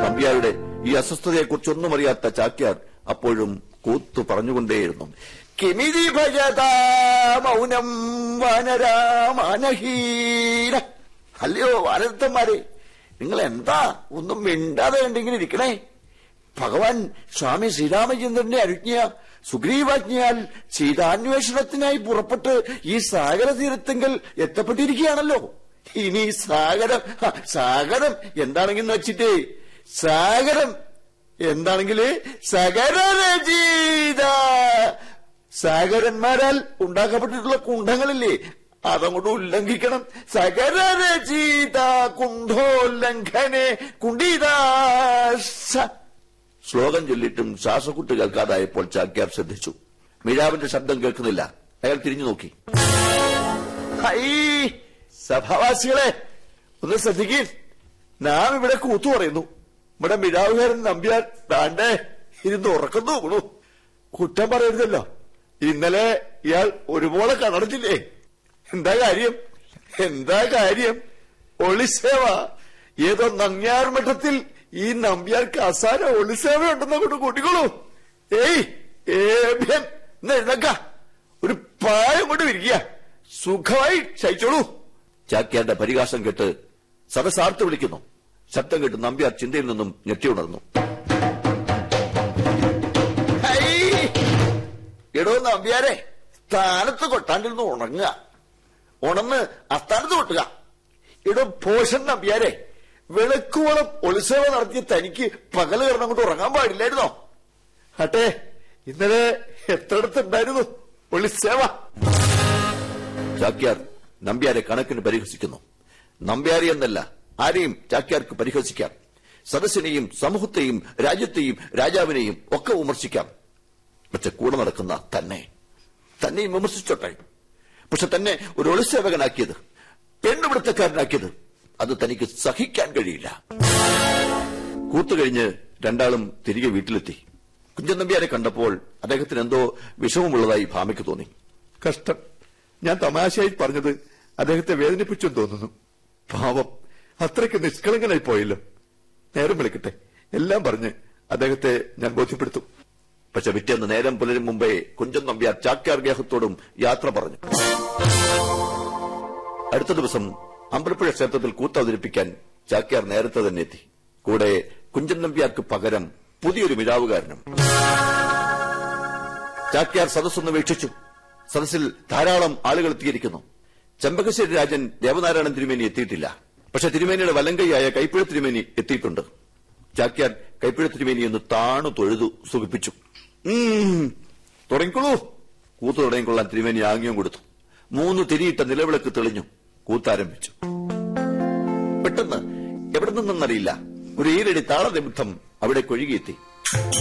നമ്പ്യാരുടെ ഈ അസ്വസ്ഥതയെക്കുറിച്ചൊന്നും അറിയാത്ത ചാക്യാർ അപ്പോഴും കൂത്തു പറഞ്ഞുകൊണ്ടേയിരുന്നു കിമിതി ഭജത മൗനം വാനരാമാനഹീര അല്ലയോ വാനരത്തന്മാരെ നിങ്ങൾ എന്താ ഒന്നും മിണ്ടാതെ ഉണ്ടെങ്കിൽ ഇരിക്കണേ ഭഗവാൻ സ്വാമി ശ്രീരാമചന്ദ്രന്റെ അനുജ്ഞ സുഗ്രീവാജ്ഞയാൽ സീതാന്വേഷണത്തിനായി പുറപ്പെട്ട് ഈ സാഗര തീരത്തെങ്കിൽ എത്തപ്പെട്ടിരിക്കുകയാണല്ലോ ഇനി സാഗരം ഹ, സാഗരം എന്താണെങ്കിലും വെച്ചിട്ട് സാഗരം എന്താണെങ്കില് സകരരചീത സാഗരന്മാരാൽ ഉണ്ടാക്കപ്പെട്ടിട്ടുള്ള കുണ്ഠങ്ങളില്ലേ അതങ്ങോട്ട് ഉല്ലംഘിക്കണം സകരരചീത കുണ്ഠോല്ലംഘനെ കുണ്ടീതാസ ശ്ലോകം ചൊല്ലിയിട്ടും ശ്വാസക്കുട്ട് കേൾക്കാതായപ്പോൾ ചാക്യാർ ശ്രദ്ധിച്ചു മിഴാവിന്റെ ശബ്ദം കേൾക്കുന്നില്ല അയാൾ തിരിഞ്ഞു നോക്കി ഹൈ സഭാവാസികളെ ഒന്ന് ശ്രദ്ധിക്കീൻ നാം ഇവിടെ കൂത്തു പറയുന്നു ഇവിടെ മിഴാവുകാരൻ നമ്പ്യാർ താണ്ടേ ഇരുന്ന് ഉറക്കുന്നു വീണു കുറ്റം പറയരുതല്ലോ ഇന്നലെ ഇയാൾ ഒരുപോലെ കടന്നില്ലേ എന്താ കാര്യം എന്താ കാര്യം ഒളിസേവ ഏതോ നങ്ങ്യാർ മഠത്തിൽ ഈ നമ്പ്യാർക്ക് അസാര ഒളിസേവ ഉണ്ടെന്ന് കൊണ്ട് കൂട്ടിക്കോളൂ ഏയ് ഏഭ്യൻ എന്ന് എഴുന്നക്ക ഒരു പായം കൊണ്ട് വിരിക്കുക സുഖമായി ശയിച്ചോളൂ ചാക്യാരുടെ പരിഹാസം കേട്ട് സദസാർത്ത് വിളിക്കുന്നു ശബ്ദം കേട്ട് നമ്പ്യാർ ചിന്തയിൽ നിന്നും ഞെട്ടിയുണർന്നു ഹൈ! എടോ നമ്പ്യാരെ സ്ഥാനത്ത് കൊട്ടാണ്ടിരുന്ന് ഉണങ്ങുക ഉണന്ന് അസ്ഥാനത്ത് കൊട്ടുക എടോ പോഷൻ നമ്പ്യാരെ വെളുക്കുവോളം ഉത്സവം നടത്തിയ തനിക്ക് പകല് കിടന്ന് അങ്ങോട്ട് ഉറങ്ങാൻ പാടില്ലായിരുന്നോ അട്ടെ ഇന്നലെ എത്രയിടത്തുണ്ടായിരുന്നു ഉത്സവ ചാക്യാർ നമ്പ്യാരെ കണക്കിന് പരിഹസിക്കുന്നു നമ്പ്യാരി എന്നല്ല ആരെയും ചാക്യാർക്ക് പരിഹസിക്കാം സദസ്സിനെയും സമൂഹത്തെയും രാജ്യത്തെയും രാജാവിനെയും ഒക്കെ വിമർശിക്കാം പക്ഷെ കൂടെ നടക്കുന്ന തന്നെ തന്നെയും വിമർശിച്ചോട്ടെ പക്ഷെ തന്നെ ഒരു ഒളിസേവകനാക്കിയത് പെണ്ണുപിടുത്തക്കാരനാക്കിയത് അത് തനിക്ക് സഹിക്കാൻ കഴിയില്ല കൂത്തുകഴിഞ്ഞ് രണ്ടാളും തിരികെ വീട്ടിലെത്തി കുഞ്ചൻ നമ്പ്യാരെ കണ്ടപ്പോൾ അദ്ദേഹത്തിന് എന്തോ വിഷമമുള്ളതായി ഭാമയ്ക്ക് തോന്നി കഷ്ടം ഞാൻ തമാശയായി പറഞ്ഞത് അദ്ദേഹത്തെ വേദനിപ്പിച്ചെന്ന് തോന്നുന്നു പാവം അത്രയ്ക്ക് നിഷ്കളങ്കനായി പോയല്ലോ നേരം വിളിക്കട്ടെ എല്ലാം പറഞ്ഞ് അദ്ദേഹത്തെ ഞാൻ ബോധ്യപ്പെടുത്തും പക്ഷെ പിറ്റേന്ന് നേരം പുലരും മുമ്പേ കുഞ്ചൻ നമ്പ്യാർ ചാക്യാർ ഗേഹത്തോടും യാത്ര പറഞ്ഞു അടുത്ത ദിവസം അമ്പലപ്പുഴ ക്ഷേത്രത്തിൽ കൂത്ത് അവതരിപ്പിക്കാൻ ചാക്യാർ നേരത്തെ തന്നെ എത്തി കൂടെ കുഞ്ചൻ നമ്പ്യാർക്ക് പകരം പുതിയൊരു മിഴാവുകാരനും ചാക്യാർ സദസ്സൊന്ന് വീക്ഷിച്ചു സദസ്സിൽ ധാരാളം ആളുകൾ എത്തിയിരിക്കുന്നു ചെമ്പകശ്ശേരി രാജൻ ദേവനാരായണൻ തിരുമേനി എത്തിയിട്ടില്ല പക്ഷെ തിരുമേനിയുടെ വലങ്കൈയായ കൈപ്പിഴ തിരുമേനി എത്തിയിട്ടുണ്ട് ചാക്യാർ കൈപ്പിഴ തിരുമേനി ഒന്ന് താണു തൊഴുതു സുഖിപ്പിച്ചു ഉം, തുടങ്ങിക്കോളൂ കൂത്ത് തുടങ്ങിക്കൊള്ളാൻ തിരുമേനി ആംഗ്യം കൊടുത്തു മൂന്ന് തിരിയിട്ട നിലവിളക്ക് തെളിഞ്ഞു കൂത്താരംഭിച്ചു പെട്ടെന്ന് എവിടെ നിന്നെന്നറിയില്ല ഒരു ഈരടി താളനിമിത്തം അവിടെ കൊഴുകിയെത്തി